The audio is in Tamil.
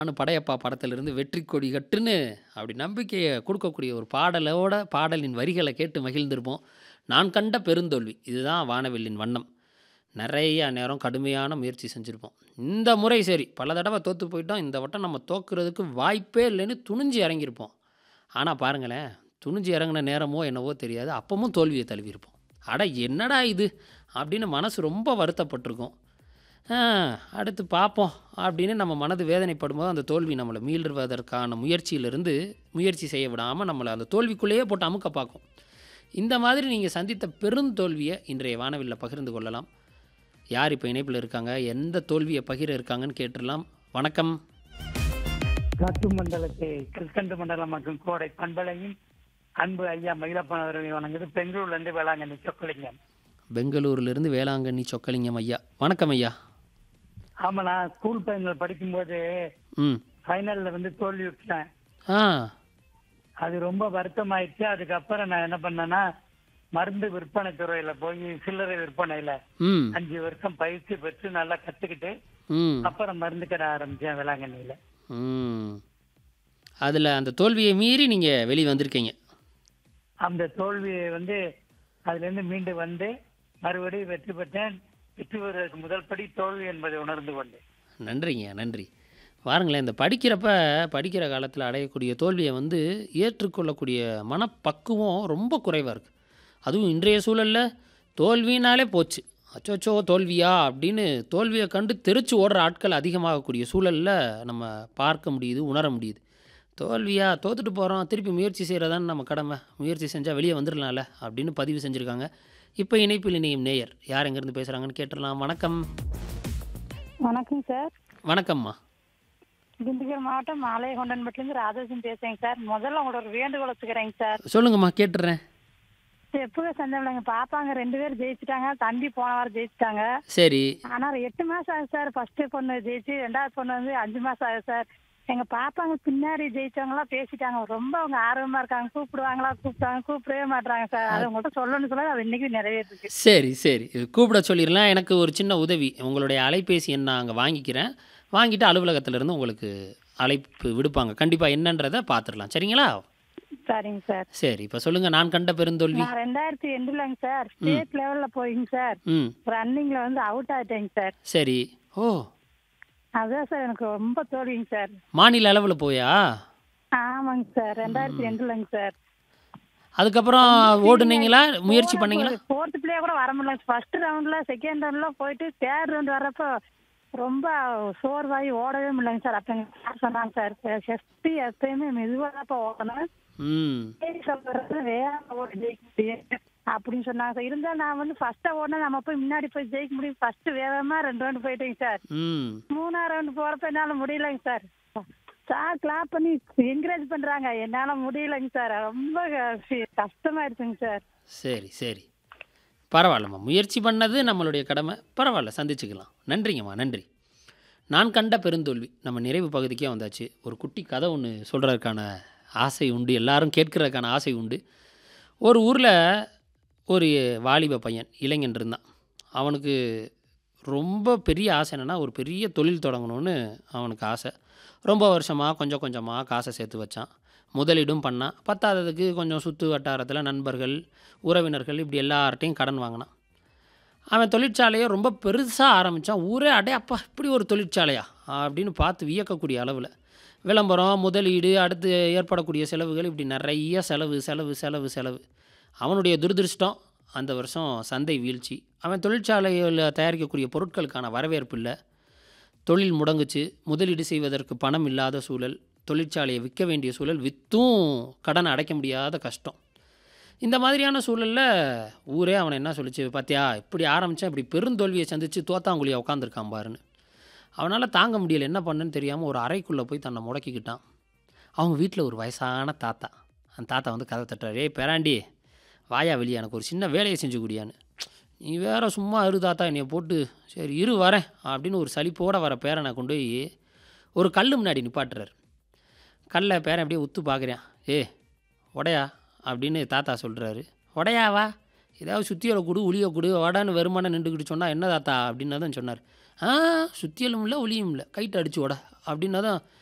நானும் படையப்பா படத்திலிருந்து வெற்றி கொடி கட்டுன்னு அப்படி நம்பிக்கையை கொடுக்கக்கூடிய ஒரு பாடலோட பாடலின் வரிகளை கேட்டு மகிழ்ந்திருப்போம் நான் கண்ட பெருந்தோல்வி இதுதான் வானவில்லின் வண்ணம் நிறைய நேரம் கடுமையான முயற்சி செஞ்சுருப்போம் இந்த முறை சரி பல தடவை தோற்று போயிட்டோம் இந்த வட்டம் நம்ம தோக்குறதுக்கு வாய்ப்பே இல்லைன்னு துணிஞ்சு இறங்கியிருப்போம் ஆனால் பாருங்களேன் துணிஞ்சு இறங்கின நேரமோ என்னவோ தெரியாது அப்பவும் தோல்வியை தழுவியிருப்போம் அட என்னடா இது அப்படின்னு மனசு ரொம்ப வருத்தப்பட்டிருக்கும் ஆ, அடுத்து பார்ப்போம் அப்படின்னு நம்ம மனது வேதனைப்படும்போது அந்த தோல்வி நம்மளை மீள்வதற்கான முயற்சியிலிருந்து முயற்சி செய்ய விடாமல் நம்மளை அந்த தோல்விக்குள்ளேயே போட்டு அமுக்க பார்க்கும் இந்த மாதிரி நீங்கள் சந்தித்த பெருந்தோல்வியை இன்றைய வானவில்ல பகிர்ந்து கொள்ளலாம் யார் இப்போ இணைப்பில் இருக்காங்க எந்த தோல்வியை பகிர இருக்காங்கன்னு கேட்டுடலாம் வணக்கம் காற்று மண்டலத்தை கிழக்கண்டு மண்டலம் மற்றும் கோடை பண்பலையும் அன்பு ஐயா மயிலப்பன் அவர்களை வணங்குது பெங்களூர்ல இருந்து வேளாங்கண்ணி சொக்கலிங்கம் பெங்களூரிலிருந்து வேளாங்கண்ணி சொக்கலிங்கம் ஐயா வணக்கம் ஐயா ஆமா நான் ஸ்கூல் பையன்கள் படிக்கும்போது ம் ஃபைனல்ல வந்து தோல்வி விட்டேன் ஆ அது ரொம்ப வருத்தமாயிடுச்சு அதுக்கப்புறம் நான் என்ன பண்ணேன்னா மருந்து விற்பனை துறையில போய் சில்லறை விற்பனையில ம் அஞ்சு வருஷம் பயிற்சி பெற்று நல்லா கத்துக்கிட்டு ம் அப்புறம் மருந்து கடை ஆரம்பிச்சேன் வேளாங்கண்ணியில ம் அதில் அந்த தோல்வியை மீறி நீங்கள் வெளியே வந்திருக்கீங்க அந்த தோல்வியை வந்து அதுல இருந்து மீண்டு வந்து மறுபடியும் வெற்றி பெற்றேன் வெற்றி பெறுவதற்கு முதல் படி தோல்வி என்பதை உணர்ந்து கொண்டேன் நன்றிங்க நன்றி பாருங்களேன் இந்த படிக்கிறப்ப படிக்கிற காலத்தில் அடையக்கூடிய தோல்வியை வந்து ஏற்றுக்கொள்ளக்கூடிய மனப்பக்குவம் ரொம்ப குறைவாக இருக்குது அதுவும் இன்றைய சூழலில் தோல்வினாலே போச்சு அச்சோச்சோ தோல்வியா அப்படின்னு தோல்வியை கண்டு தெரிச்சு ஓடுற ஆட்கள் அதிகமாகக்கூடிய சூழலில் நம்ம பார்க்க முடியுது உணர முடியுது தோல்வியா தோத்துட்டு போகிறோம் திருப்பி முயற்சி செய்கிறதான்னு நம்ம கடமை முயற்சி செஞ்சால் வெளியே வந்துடலாம்ல அப்படின்னு பதிவு செஞ்சுருக்காங்க இப்போ இணைப்பில் இணையும் நேயர் யார் எங்கேருந்து பேசுகிறாங்கன்னு கேட்டுடலாம் வணக்கம் வணக்கம் சார் வணக்கம்மா திண்டுக்கல் மாவட்டம் மாலையகொண்டன்பட்டிலேருந்து ராஜேஷன் பேசுறேங்க சார் முதல்ல உங்களோட ஒரு வேண்டுகோள் வச்சுக்கிறேங்க சார் சொல்லுங்கம்மா கேட்டுறேன் எப்பவே சந்தேகம் எங்க பாப்பாங்க ரெண்டு பேரும் ஜெயிச்சிட்டாங்க தம்பி போன வாரம் ஜெயிச்சிட்டாங்க சரி ஆனா எட்டு மாசம் ஆகுது சார் ஃபர்ஸ்ட் பொண்ணு ஜெயிச்சு ரெண்டாவது பொண்ணு வந்து அஞ்சு மாசம் ஆகுது சார் எங்க பாப்பாங்க பின்னாடி ஜெயிச்சவங்களாம் பேசிட்டாங்க ரொம்ப அவங்க ஆர்வமா இருக்காங்க கூப்பிடுவாங்களா கூப்பிட்டாங்க கூப்பிடவே மாட்டாங்க சார் அது உங்கள்கிட்ட சொல்லணும்னு சொல்ல அது இன்னைக்கு நிறைவேற்றுச்சு சரி சரி கூப்பிட சொல்லிடலாம் எனக்கு ஒரு சின்ன உதவி உங்களுடைய அலைபேசி எண் நான் அங்கே வாங்கிக்கிறேன் வாங்கிட்டு அலுவலகத்திலேருந்து உங்களுக்கு அழைப்பு விடுப்பாங்க கண்டிப்பாக என்னன்றதை பார்த்துடலாம் சரிங்களா சரிங்க சார் சரி இப்போ சொல்லுங்கள் நான் கண்ட பெருந்தோல்வி நான் ரெண்டாயிரத்தி ரெண்டுலங்க சார் ஸ்டேட் லெவல்ல போயிங்க சார் ம் ரன்னிங்ல வந்து அவுட் ஆயிட்டேங்க சார் சரி ஓ அதான் சார் எனக்கு ரொம்ப தோல்விங்க சார் மாநில அளவில் போயா ஆமாங்க சார் ரெண்டாயிரத்தி ரெண்டுலங்க சார் அதுக்கப்புறம் ஓடுனீங்களா முயற்சி பண்ணீங்களா ஃபோர்த் பிளே கூட வர முடியல ஃபர்ஸ்ட் ரவுண்ட்ல செகண்ட் ரவுண்ட்ல போயிட்டு தேர்ட் ரவுண்ட் வர்றப்போ ரொம்ப சோர்வாகி ஓடவே முடியலங்க சார் அப்ப எங்க சார் சொன்னாங்க சார் செஸ்ட் எப்பயுமே மெதுவாக தான் ஓடணும் ம் சரி சொல்றது வேகமா ஓடி ஜெயிக்க முடியும் அப்படின்னு சொன்னாங்க சார் இருந்தாலும் நான் வந்து ஃபர்ஸ்டா ஓடினா நம்ம போய் முன்னாடி போய் ஜெயிக்க முடியும் ஃபர்ஸ்ட் வேகமா ரெண்டு ரவுண்ட் போயிட்டேங்க சார் ம் மூணாவது ரவுண்ட் போறப்ப என்னால முடியலங்க சார் சார் கிளாப் பண்ணி என்கரேஜ் பண்றாங்க என்னால முடியலங்க சார் ரொம்ப க- கஷ்டமாயிடுச்சுங்க சார் சரி சரி பரவாயில்லம்மா முயற்சி பண்ணது நம்மளுடைய கடமை பரவாயில்ல சந்திச்சுக்கலாம் நன்றிங்கம்மா நன்றி நான் கண்ட பெருந்தோல்வி நம்ம நிறைவு பகுதிக்கே வந்தாச்சு ஒரு குட்டி கதை ஒன்று சொல்கிறதுக்கான ஆசை உண்டு எல்லாரும் கேட்கறதுக்கான ஆசை உண்டு ஒரு ஊரில் ஒரு வாலிப பையன் இளைஞன் இருந்தான் அவனுக்கு ரொம்ப பெரிய ஆசை என்னென்னா ஒரு பெரிய தொழில் தொடங்கணும்னு அவனுக்கு ஆசை ரொம்ப வருஷமாக கொஞ்சம் கொஞ்சமாக காசை சேர்த்து வச்சான் முதலீடும் பண்ணான் பத்தாததுக்கு கொஞ்சம் சுற்று வட்டாரத்தில் நண்பர்கள் உறவினர்கள் இப்படி எல்லார்ட்டையும் கடன் வாங்கினான் அவன் தொழிற்சாலையை ரொம்ப பெருசாக ஆரம்பித்தான் ஊரே அடே அப்பா இப்படி ஒரு தொழிற்சாலையா அப்படின்னு பார்த்து வியக்கக்கூடிய அளவில் விளம்பரம் முதலீடு அடுத்து ஏற்படக்கூடிய செலவுகள் இப்படி நிறைய செலவு செலவு செலவு செலவு அவனுடைய துரதிருஷ்டம் அந்த வருஷம் சந்தை வீழ்ச்சி அவன் தொழிற்சாலையில் தயாரிக்கக்கூடிய பொருட்களுக்கான வரவேற்பு இல்லை தொழில் முடங்குச்சு முதலீடு செய்வதற்கு பணம் இல்லாத சூழல் தொழிற்சாலையை விற்க வேண்டிய சூழல் விற்றும் கடனை அடைக்க முடியாத கஷ்டம் இந்த மாதிரியான சூழலில் ஊரே அவனை என்ன சொல்லிச்சு பாத்தியா இப்படி ஆரம்பித்தேன் இப்படி பெருந்தோல்வியை சந்தித்து தோத்தாங்குழியை உட்காந்துருக்கான் பாருன்னு அவனால் தாங்க முடியல என்ன பண்ணுன்னு தெரியாமல் ஒரு அறைக்குள்ளே போய் தன்னை முடக்கிக்கிட்டான் அவங்க வீட்டில் ஒரு வயசான தாத்தா அந்த தாத்தா வந்து கதை தட்டுறாரு ஏய் பேராண்டி வாயா வெளியே எனக்கு ஒரு சின்ன வேலையை செஞ்சு குடியான்னு நீ வேற சும்மா இரு தாத்தா என்னைய போட்டு சரி இரு வரேன் அப்படின்னு ஒரு சலிப்போட வர பேரனை கொண்டு போய் ஒரு கல் முன்னாடி நிப்பாட்டுறாரு கல்லை பேரன் அப்படியே உத்து பார்க்குறேன் ஏ உடையா அப்படின்னு தாத்தா சொல்கிறாரு உடையாவா ஏதாவது சுத்தியலை கொடு உளியை கொடு வடான்னு வெறுமனை நின்றுக்கிட்டு சொன்னால் என்ன தாத்தா அப்படின்னு தான் சொன்னார் ஆ சுத்தியலும் இல்லை ஒளியும் இல்லை கைட்டு அடிச்சு உட அப்படின்னா தான்